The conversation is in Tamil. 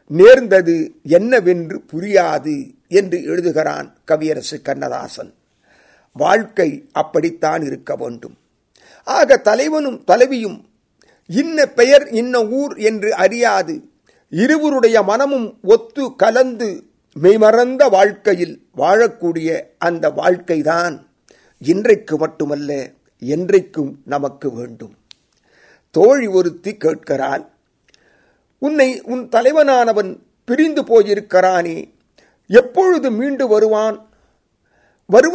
நேர்ந்தது என்னவென்று புரியாது என்று எழுதுகிறான் கவியரசு கண்ணதாசன் வாழ்க்கை அப்படித்தான் இருக்க வேண்டும் ஆக தலைவனும் தலைவியும் இன்ன பெயர் இன்ன ஊர் என்று அறியாது இருவருடைய மனமும் ஒத்து கலந்து மெய்மறந்த வாழ்க்கையில் வாழக்கூடிய அந்த வாழ்க்கைதான் இன்றைக்கு மட்டுமல்ல என்றைக்கும் நமக்கு வேண்டும் தோழி ஒருத்தி கேட்கிறாள் உன்னை உன் தலைவனானவன் பிரிந்து போயிருக்கிறானே எப்பொழுது மீண்டு வருவான் வருவ